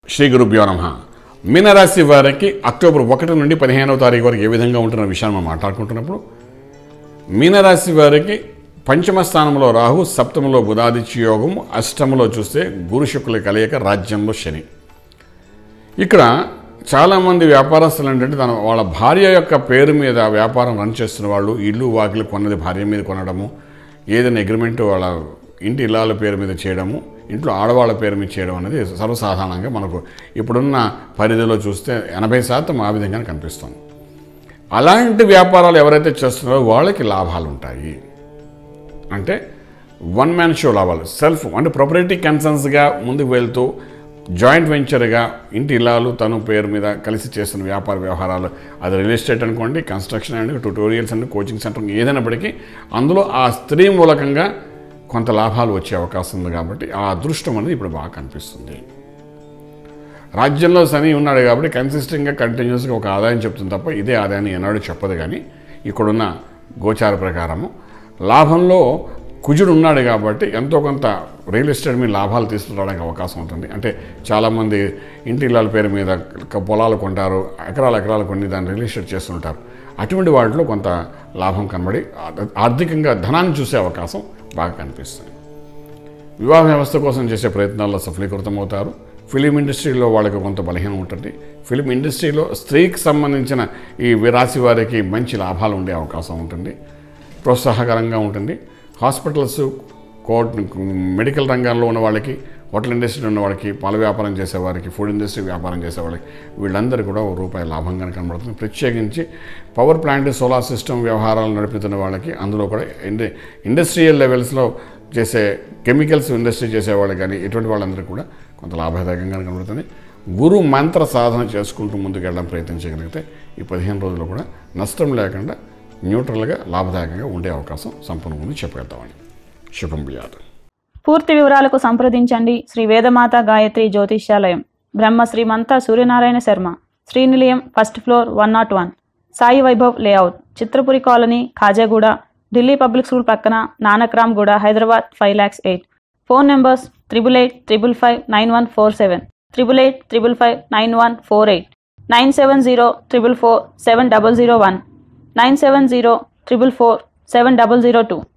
శ్రీ గురుభ్యో నమ మీనరాశి వారికి అక్టోబర్ ఒకటి నుండి పదిహేనవ తారీఖు వరకు ఏ విధంగా ఉంటున్న విషయాన్ని మనం మాట్లాడుకుంటున్నప్పుడు మీనరాశి వారికి పంచమ స్థానంలో రాహు సప్తమంలో బుధాదిత్య యోగం అష్టమంలో చూస్తే గురు శుక్ల కలయిక రాజ్యంలో శని ఇక్కడ చాలామంది వ్యాపారస్తులు ఏంటంటే తన వాళ్ళ భార్య యొక్క పేరు మీద వ్యాపారం రన్ చేస్తున్న వాళ్ళు ఇల్లు వాకిలు కొన్నది భార్య మీద కొనడము ఏదైనా అగ్రిమెంట్ వాళ్ళ ఇంటి ఇల్లాల పేరు మీద చేయడము ఇంట్లో ఆడవాళ్ళ పేరు మీద చేయడం అనేది సర్వసాధారణంగా మనకు ఇప్పుడున్న పరిధిలో చూస్తే ఎనభై శాతం ఆ విధంగానే కనిపిస్తుంది అలాంటి వ్యాపారాలు ఎవరైతే చేస్తున్నారో వాళ్ళకి లాభాలు ఉంటాయి అంటే వన్ మ్యాన్ షో లాభాలు సెల్ఫ్ అంటే ప్రొపరేటివ్ కన్సర్న్స్గా ముందుకు వెళ్తూ జాయింట్ వెంచర్గా ఇంటి ఇల్లాలు తను పేరు మీద కలిసి చేస్తున్న వ్యాపార వ్యవహారాలు అది రియల్ ఎస్టేట్ అనుకోండి construction and tutorials and coaching centre ఏదైనప్పటికీ అందులో ఆ స్త్రీ మూలకంగా కొంత లాభాలు వచ్చే అవకాశం ఉంది కాబట్టి ఆ అదృష్టం అనేది ఇప్పుడు బాగా కనిపిస్తుంది రాజ్యంలో శని ఉన్నాడు కాబట్టి కన్సిస్టెంట్గా కంటిన్యూస్గా ఒక ఆదాయం చెప్తుంది తప్ప ఇదే ఆదాయాన్ని ఎన్నాడు చెప్పదు కానీ ఇక్కడున్న గోచార ప్రకారము లాభంలో కుజుడు ఉన్నాడు కాబట్టి ఎంతో కొంత రియల్ ఎస్టేట్ మీద లాభాలు తీసుకురావడానికి అవకాశం ఉంటుంది అంటే చాలామంది ఇంటి ఇళ్ళ పేరు మీద క- పొలాలు కొంటారు ఎకరాలు ఎకరాలు కొన్ని దాన్ని రియల్ ఎస్టేట్ చేస్తుంటారు అటువంటి వాటిలో కొంత లాభం కనబడి ఆ- ఆర్థికంగా ధనాన్ని చూసే అవకాశం బాగా కనిపిస్తుంది వివాహ వ్యవస్థ కోసం చేసే ప్రయత్నాల్లో సఫలీకృతమవుతారు ఫిలిం ఇండస్ట్రీలో వాళ్ళకి కొంత బలహీనం ఉంటుంది ఫిలిం ఇండస్ట్రీలో స్త్రీకి సంబంధించిన ఈ రాశి వారికి మంచి లాభాలు ఉండే అవకాశం ఉంటుంది ప్రోత్సాహకరంగా ఉంటుంది హాస్పిటల్స్ కోర్ట్ మెడికల్ రంగాల్లో ఉన్న వాళ్ళకి హోటల్ ఇండస్ట్రీలో ఉన్న వాళ్ళకి పాల వ్యాపారం చేసేవారికి ఫుడ్ ఇండస్ట్రీ వ్యాపారం చేసేవాళ్ళకి వీళ్ళందరూ కూడా ఒక రూపాయి లాభంగా కనబడుతుంది ప్రత్యేకించి పవర్ ప్లాంట్ సోలార్ సిస్టమ్ వ్యవహారాలు నడుపుతున్న వాళ్ళకి అందులో కూడా ఇండ ఇండస్ట్రియల్ లెవెల్స్లో చేసే కెమికల్స్ ఇండస్ట్రీ చేసే వాళ్ళకి కానీ ఇటువంటి వాళ్ళందరికీ కూడా కొంత లాభదాయకంగా కనబడుతుంది గురు మంత్ర సాధన చేసుకుంటూ ముందుకెళ్ళడం ప్రయత్నించగలిగితే ఈ పదిహేను రోజులు కూడా నష్టం లేకుండా న్యూట్రల్గా లాభదాయకంగా ఉండే అవకాశం సంపూర్ణ ఉంది చెప్పగలుగుతామని శుభం బియాదు పూర్తి వివరాలకు సంప్రదించండి Shri Vedamata Gayatri Jyotishyalayam Brahma Srimantha Suryanarayana Sharma Srinilayam first floor one not one Sai Vaibhav layout Chitrapuri colony Khajaguda Delhi public school పక్కన Nanakramguda Hyderabad five lakhs eight phone numbers triple eight triple five nine one four seven triple eight triple five nine one four eight nine seven zero triple four seven double zero one nine seven zero triple four seven double zero two